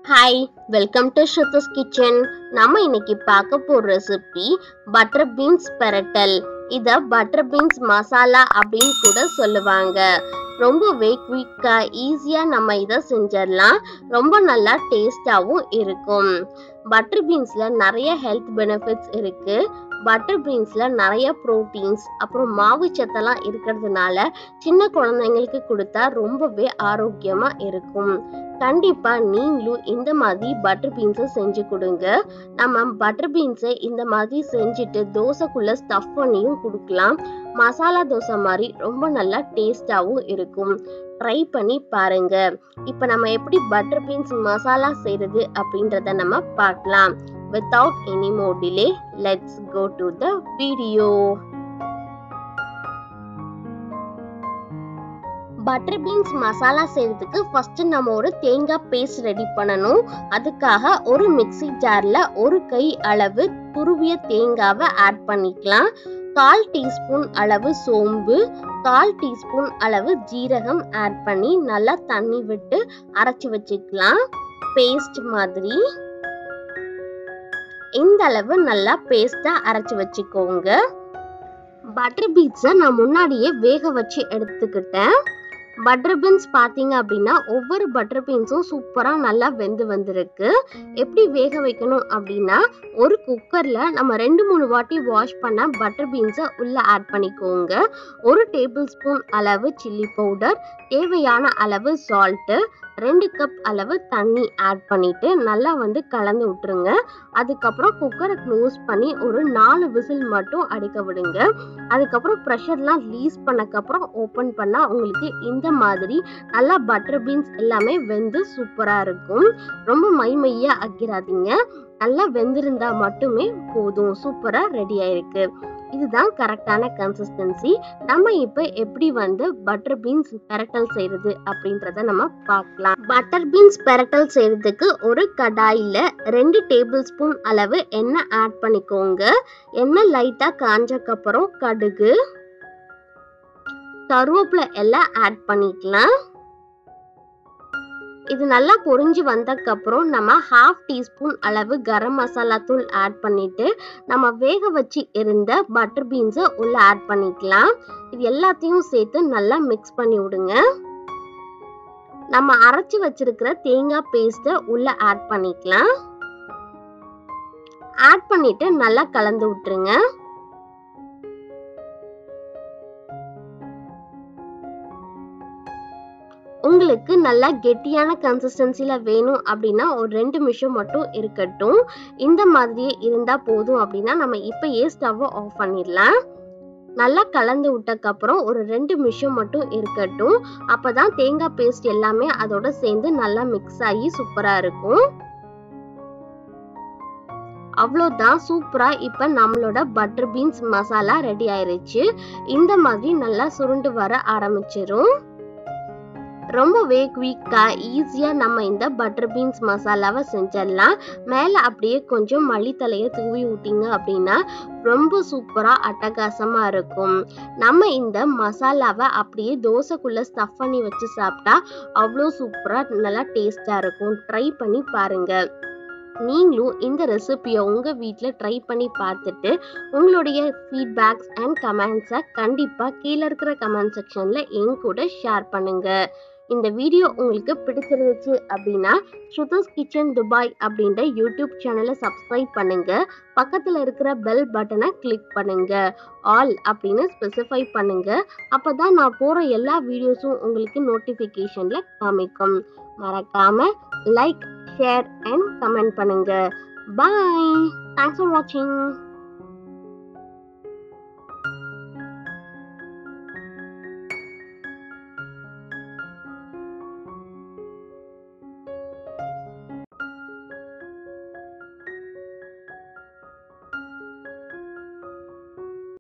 hi welcome to ஸ்ருதஸ் kitchen நம்ம இன்னைக்கு பார்க்க போற ரெசிபி பட்டர் பீன்ஸ் பெரட்டல் இத பட்டர் பீன்ஸ் மசாலா அப்படின்னு கூட சொல்லுவாங்க ரொம்பவே குயிக்கா ஈஸியா நம்ம இதை செஞ்சிடலாம் ரொம்ப நல்லா டேஸ்டாவும் இருக்கும் பட்டர் பீன்ஸ்ல நிறைய ஹெல்த் பெனிஃபிட்ஸ் இருக்கு பட்டர் பீன்ஸ்ல நிறைய ப்ரோட்டீன்ஸ் அப்புறம் மாவு சத்தெல்லாம் இருக்கிறதுனால சின்ன குழந்தைங்களுக்கு கொடுத்தா ரொம்பவே ஆரோக்கியமா இருக்கும் கண்டிப்பா நீங்களும் இந்த மாதிரி பட்டர் பீன்ஸை செஞ்சு கொடுங்க நம்ம பட்டர் பீன்ஸை இந்த மாதிரி செஞ்சுட்டு தோசைக்குள்ள ஸ்டஃப் பண்ணியும் கொடுக்கலாம் மசாலா தோசை மாதிரி ரொம்ப நல்லா டேஸ்டாவும் இருக்கும் ட்ரை பண்ணி பாருங்க இப்போ நம்ம எப்படி பட்டர் பீன்ஸ் மசாலா செய்யறது அப்படின்றத நம்ம பார்க்கலாம் without any more delay let's go to the video butter beans masala செய்யறதுக்கு ஃபர்ஸ்ட் நம்ம ஒரு தேங்காய் பேஸ்ட் ரெடி பண்ணணும் அதுக்காக ஒரு மிக்ஸி ஜார்ல ஒரு கை அளவு துருவிய தேங்காவை ஆட் பண்ணிக்கலாம் கால் டீஸ்பூன் அளவு சோம்பு கால் டீஸ்பூன் அளவு ஜீரகம் ஆட் பண்ணி நல்லா தண்ணி விட்டு அரைச்சி வச்சுக்கலாம் பேஸ்ட் மாதிரி இந்த அளவு நல்லா பேஸ்டா அரைச்சி வச்சுக்கோங்க பட்டர் பீன்ஸை நான் முன்னாடியே வேக வச்சு எடுத்துக்கிட்டேன் பட்டர் பீன்ஸ் பார்த்தீங்க அப்படின்னா ஒவ்வொரு பட்டர் பீன்ஸும் சூப்பராக நல்லா வெந்து வந்திருக்கு எப்படி வேக வைக்கணும் அப்படின்னா ஒரு குக்கரில் நம்ம ரெண்டு மூணு வாட்டி வாஷ் பண்ண பட்டர் பீன்ஸை உள்ளே ஆட் பண்ணிக்கோங்க ஒரு டேபிள் ஸ்பூன் அளவு சில்லி பவுடர் தேவையான அளவு சால்ட்டு ரெண்டு கப் அளவு தண்ணி ஆட் பண்ணிட்டு நல்லா வந்து கலந்து விட்டுருங்க அதுக்கப்புறம் குக்கரை க்ளோஸ் பண்ணி ஒரு நாலு விசில் மட்டும் அடிக்க விடுங்க அதுக்கப்புறம் ப்ரெஷர்லாம் லீஸ் பண்ணக்கப்புறம் ஓப்பன் பண்ணால் உங்களுக்கு இந்த மாதிரி நல்லா பட்டர் பீன்ஸ் எல்லாமே வெந்து சூப்பராக இருக்கும் ரொம்ப மை மையாக ஆக்கிராதீங்க நல்லா வெந்திருந்தா மட்டுமே போதும் சூப்பராக ரெடி ஆயிருக்கு இதுதான் கரெக்டான கன்சிஸ்டன்சி நம்ம இப்போ எப்படி வந்து பட்டர் பீன்ஸ் பெரட்டல் செய்யறது அப்படின்றத நம்ம பார்க்கலாம் பட்டர் பீன்ஸ் பெரட்டல் செய்யறதுக்கு ஒரு கடாயில ரெண்டு டேபிள் ஸ்பூன் அளவு எண்ணெய் ஆட் பண்ணிக்கோங்க எண்ணெய் லைட்டா காஞ்சக்கப்புறம் கடுகு கருவேப்பிலை எல்லாம் ஆட் பண்ணிக்கலாம் இது நல்லா பொரிஞ்சு வந்ததுக்கப்புறம் நம்ம ஹாஃப் டீஸ்பூன் அளவு கரம் மசாலா தூள் ஆட் பண்ணிட்டு நம்ம வேக வச்சு இருந்த பட்டர் பீன்ஸை உள்ள ஆட் பண்ணிக்கலாம் இது எல்லாத்தையும் சேர்த்து நல்லா மிக்ஸ் பண்ணி விடுங்க நம்ம அரைச்சி வச்சிருக்கிற தேங்காய் பேஸ்ட்டை உள்ள ஆட் பண்ணிக்கலாம் ஆட் பண்ணிட்டு நல்லா கலந்து விட்டுருங்க உங்களுக்கு நல்லா கெட்டியான கன்சிஸ்டன்சியில் வேணும் அப்படின்னா ஒரு ரெண்டு நிமிஷம் மட்டும் இருக்கட்டும் இந்த மாதிரியே இருந்தால் போதும் அப்படின்னா நம்ம இப்போயே ஸ்டவ்வை ஆஃப் பண்ணிடலாம் நல்லா கலந்து விட்டக்கப்புறம் ஒரு ரெண்டு நிமிஷம் மட்டும் இருக்கட்டும் அப்போ தான் தேங்காய் பேஸ்ட் எல்லாமே அதோட சேர்ந்து நல்லா மிக்ஸ் ஆகி சூப்பராக இருக்கும் அவ்வளோதான் சூப்பராக இப்போ நம்மளோட பட்டர் பீன்ஸ் மசாலா ரெடி ஆயிருச்சு இந்த மாதிரி நல்லா சுருண்டு வர ஆரம்பிச்சிரும் ரொம்பவே குயிக்காக ஈஸியாக நம்ம இந்த பட்டர் பீன்ஸ் மசாலாவை செஞ்சிடலாம் மேலே அப்படியே கொஞ்சம் மல்லித்தலையை தூவி விட்டீங்க அப்படின்னா ரொம்ப சூப்பராக அட்டகாசமாக இருக்கும் நம்ம இந்த மசாலாவை அப்படியே தோசைக்குள்ளே ஸ்டஃப் பண்ணி வச்சு சாப்பிட்டா அவ்வளோ சூப்பராக நல்லா டேஸ்டாக இருக்கும் ட்ரை பண்ணி பாருங்கள் நீங்களும் இந்த ரெசிபியை உங்கள் வீட்டில் ட்ரை பண்ணி பார்த்துட்டு உங்களுடைய ஃபீட்பேக்ஸ் அண்ட் கமெண்ட்ஸை கண்டிப்பாக கீழே இருக்கிற கமெண்ட் செக்ஷனில் என் கூட ஷேர் பண்ணுங்கள் இந்த வீடியோ உங்களுக்கு பிடிச்சிருந்துச்சு அப்படின்னா ஸ்ருதஸ் கிச்சன் துபாய் அப்படின்ற யூடியூப் சேனலை சப்ஸ்கிரைப் பண்ணுங்க பக்கத்தில் இருக்கிற பெல் பட்டனை கிளிக் பண்ணுங்க ஆல் அப்படின்னு ஸ்பெசிஃபை பண்ணுங்க அப்பதான் நான் போகிற எல்லா வீடியோஸும் உங்களுக்கு நோட்டிஃபிகேஷனில் காமிக்கும் மறக்காம லைக் ஷேர் அண்ட் கமெண்ட் பண்ணுங்க பாய் தேங்க்ஸ் ஃபார் வாட்சிங்